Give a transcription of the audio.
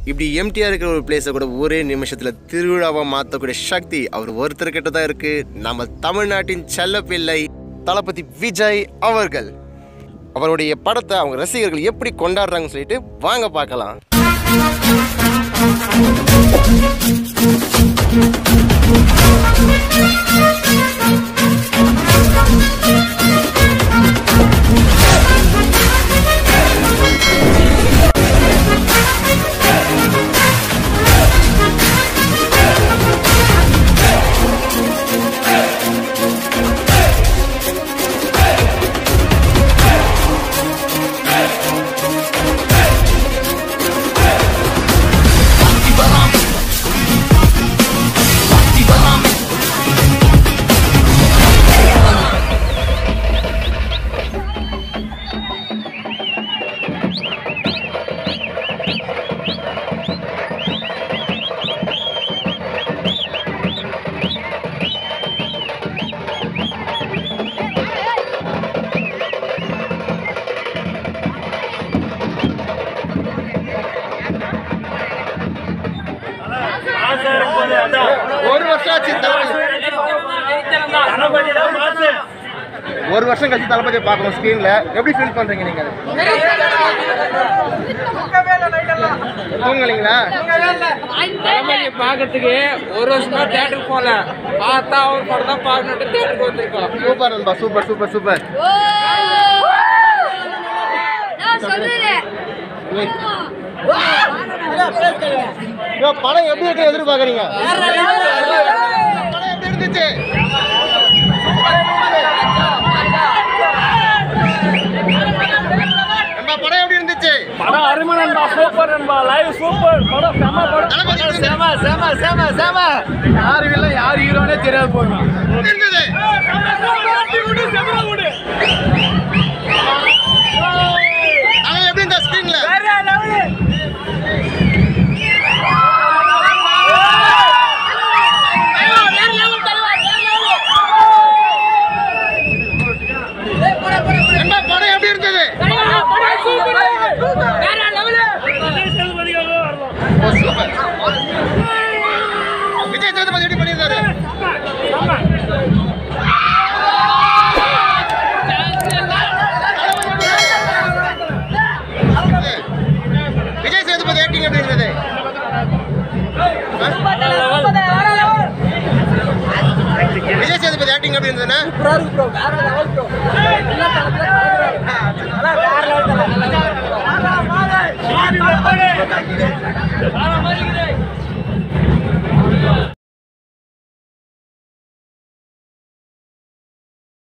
இப்படி எம்டிஆர் இருக்கிற ஒரு பிளேஸை கூட ஒரே நிமிஷத்தில் திருவிழாவாக மாற்றக்கூடிய சக்தி அவர் ஒருத்தர்கிட்ட தான் இருக்கு நம்ம தமிழ்நாட்டின் செல்லப்பிள்ளை தளபதி விஜய் அவர்கள் அவருடைய படத்தை அவங்க ரசிகர்கள் எப்படி கொண்டாடுறாங்கன்னு சொல்லிட்டு வாங்க பார்க்கலாம் ஒரு வருஷம் ஆச்சு ஒரு வருஷம் கழிச்சு தளபதியை பார்க்கணும் ஸ்க்ரீன்ல எப்படி ஃபீல் பண்றீங்க நீங்க தூங்கலீங்களா தளபதியை பார்க்கறதுக்கு ஒரு வருஷமா தேட்டருக்கு போல பார்த்தா அவர் படம் தான் பார்க்கணுட்டு தேட்டருக்கு வந்திருக்கோம் சூப்பர் நண்பா சூப்பர் சூப்பர் சூப்பர் நான் சொல்றேன் ஐயோ, படம் எப்படி இருக்கு எதிர்பார்க்கறீங்க படம் எப்படி இருந்துச்சு நண்பா, படம் எப்படி இருந்துச்சு படம் அருமை நண்பா சூப்பர் நண்பா லைவ் சூப்பர் படம் செம படம் தளபதி எப்படி இருந்துச்சு? செம செம செம செம யாரு இல்ல யார் ஹீரோனே தெரியாது போயிடும் எப்படி இருந்தது அவன் எப்படி இருந்தா ஸ்கிரீன்ல நண்பா படம் எப்படி இருந்தது ஓ, சூப்பர் விஜய் சேதுபதி எப்படி பண்ணியிருந்தாரு விஜய் சேதுபதி ஆக்டிங் எப்படி இருந்தது விஜய் சேதுபதி ஆக்டிங் எப்படி இருந்ததுன்னா வேற